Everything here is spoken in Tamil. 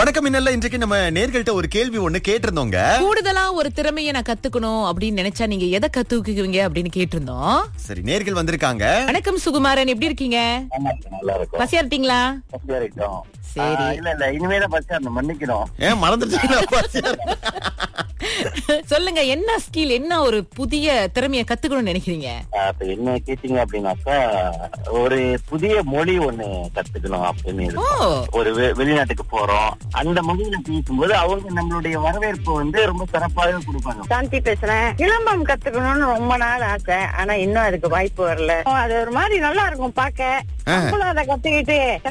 வணக்கம் இன்னல்ல இன்றைக்கு நம்ம நேர்கள்ட்ட ஒரு கேள்வி ஒண்ணு கேட்டிருந்தோங்க கூடுதலா ஒரு திறமையை நான் கத்துக்கணும் அப்படின்னு நினைச்சா நீங்க எதை கத்துக்குவீங்க அப்படின்னு கேட்டிருந்தோம் சரி நேர்கள் வந்திருக்காங்க வணக்கம் சுகுமாரன் எப்படி இருக்கீங்க ஆமா, நல்லா இருக்கும் பசியா இருக்கீங்களா பசியா இருக்கும் சரி. ஆ, இல்ல இல்ல இனிமேதான் பசியா இருந்தோம் மன்னிக்கணும் ஏன் மறந்துட்டீங்களா சொல்லுங்க என்ன ஸ்கில் என்ன ஒரு புதிய திறமையை கத்துக்கணும்னு நினைக்கிறீங்க ஆ, இப்ப என்ன கேட்டீங்க அப்படின்னாக்கா ஒரு புதிய மொழி ஒண்ணு கத்துக்கணும் அப்படின்னு ஓ இருக்கு. ஒரு வெ- வெளிநாட்டுக்கு போறோம் அந்த மொழியில பேசும்போது அவங்க நம்மளுடைய வரவேற்பு வந்து ரொம்ப சிறப்பாக கொடுப்பாங்க சாந்தி பேசுறேன் இளம்பம் கத்துக்கணும்னு ரொம்ப நாள் ஆசை ஆனா இன்னும் அதுக்கு வாய்ப்பு வரல அது ஒரு மாதிரி நல்லா இருக்கும் பாக்க நம்மளும் அதை கத்துக்கிட்டு